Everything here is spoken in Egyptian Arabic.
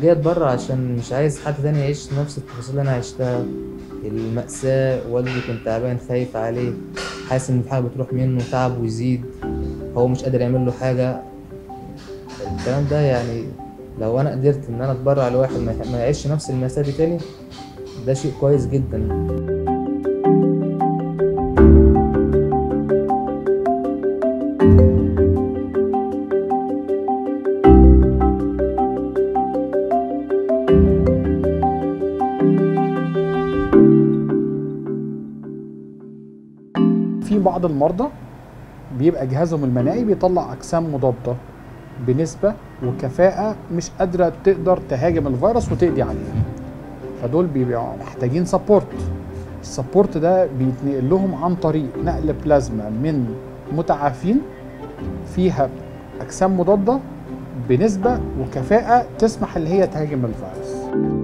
جاي اتبرع عشان مش عايز حد تاني يعيش نفس التفاصيل اللي انا عشتها المأساة والدي كنت تعبان خايف عليه حاسس ان الحاجة بتروح منه تعب ويزيد هو مش قادر يعمل له حاجة الكلام ده يعني لو انا قدرت ان انا اتبرع لواحد ما ما يعيش نفس المأساة دي تاني ده شيء كويس جدا في بعض المرضى بيبقى جهازهم المناعي بيطلع اجسام مضاده بنسبه وكفاءه مش قادره تقدر تهاجم الفيروس وتقضي عليه فدول بيبقوا محتاجين سبورت السبورت ده بيتنقل لهم عن طريق نقل بلازما من متعافين فيها اجسام مضاده بنسبه وكفاءه تسمح ان هي تهاجم الفيروس